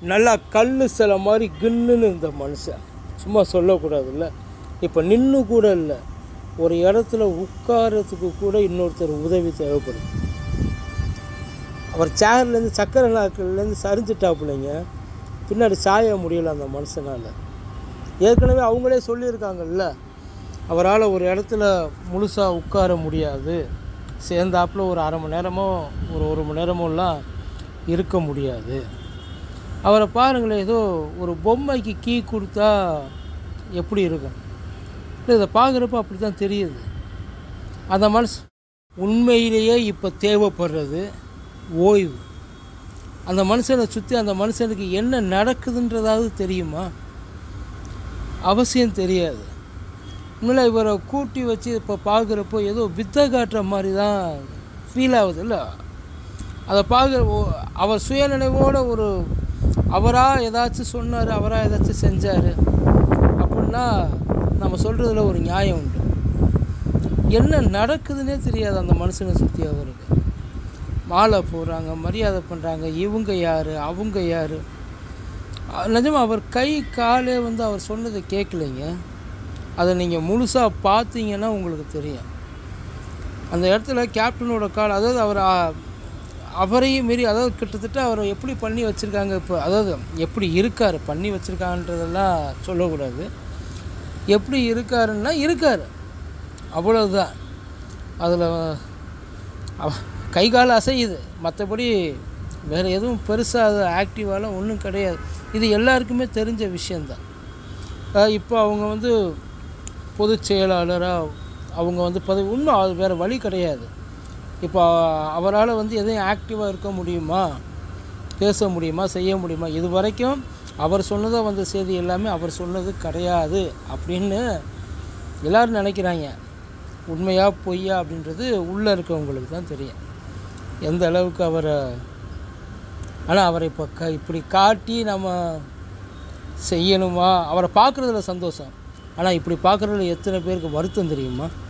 நல்லா கல் சிலை மாதிரி கின்னுன்னு இந்த மனுஷன் சும்மா சொல்லக்கூடாதுல்ல இப்போ நின்று கூட இல்லை ஒரு இடத்துல உட்காரத்துக்கு கூட இன்னொருத்தர் உதவி தேவைப்படுது அவர் சேர்லேருந்து சக்கரை நாக்கள்லேருந்து சரிஞ்சிட்டாப்புலைங்க பின்னாடி சாய முடியல அந்த மனுஷனால் ஏற்கனவே அவங்களே சொல்லியிருக்காங்கல்ல அவரால் ஒரு இடத்துல முழுசாக உட்கார முடியாது சேர்ந்தாப்புல ஒரு அரை மணி நேரமோ ஒரு ஒரு மணி நேரமோலாம் இருக்க முடியாது அவரை பாருங்களேன் ஏதோ ஒரு பொம்மைக்கு கீ கொடுத்தா எப்படி இருக்கும் இல்லை இதை பார்க்குறப்ப அப்படி தான் தெரியுது அந்த மனசு உண்மையிலேயே இப்போ தேவைப்படுறது ஓய்வு அந்த மனுஷனை சுற்றி அந்த மனுஷனுக்கு என்ன நடக்குதுன்றதாவது தெரியுமா அவசியம் தெரியாது உண்மையில் இவரை கூட்டி வச்சு இப்போ பார்க்குறப்போ ஏதோ வித்தை காட்டுற மாதிரி தான் ஃபீல் ஆகுது இல்லை அதை பார்க்குற ஓ- அவர் சுயநினைவோட ஒரு அவராக ஏதாச்சும் சொன்னார் அவராக ஏதாச்சும் செஞ்சார் அப்படின்னா நம்ம சொல்கிறதுல ஒரு நியாயம் உண்டு என்ன நடக்குதுன்னே தெரியாது அந்த மனுஷனை சுற்றி அவருக்கு மாலை போடுறாங்க மரியாதை பண்ணுறாங்க இவங்க யார் அவங்க யார் நிஜமா அவர் கை காலே வந்து அவர் சொன்னதை கேட்கலைங்க அதை நீங்கள் முழுசாக பார்த்தீங்கன்னா உங்களுக்கு தெரியும் அந்த இடத்துல கேப்டனோட கால் அதாவது அவர் ஆ, அவரையும் மீறி அதாவது கிட்டத்தட்ட அவரை எப்படி பண்ணி வச்சுருக்காங்க இப்போ அதாவது எப்படி இருக்கார் பண்ணி வச்சுருக்காங்கன்றதெல்லாம் சொல்லக்கூடாது எப்படி இருக்காருன்னா இருக்கார் அவ்வளவுதான் அதில் கை கால் அசையுது மற்றபடி வேறு எதுவும் பெருசாக அது ஆக்டிவாலாம் ஒன்றும் கிடையாது இது எல்லாருக்குமே தெரிஞ்ச விஷயந்தான் அஹ் இப்போ அவங்க வந்து பொதுச் செயலாளராக அவங்க வந்து பதவி உண்மை அது வேறு வழி கிடையாது இப்போ அவரால் வந்து எதையும் ஆக்டிவாக இருக்க முடியுமா பேச முடியுமா செய்ய முடியுமா இது வரைக்கும் அவர் சொன்னதை வந்த செய்தி எல்லாமே அவர் சொன்னது கிடையாது அப்படின்னு எல்லோரும் நினைக்கிறாங்க உண்மையா பொய்யா அப்படின்றது உள்ளே இருக்கவங்களுக்கு தான் தெரியும் எந்த அளவுக்கு அவரை ஆனால் அவரை இப்போ க இப்படி காட்டி நம்ம செய்யணுமா அவரை பார்க்குறதுல சந்தோஷம் ஆனால் இப்படி பார்க்குறதுல எத்தனை பேருக்கு வருத்தம் தெரியுமா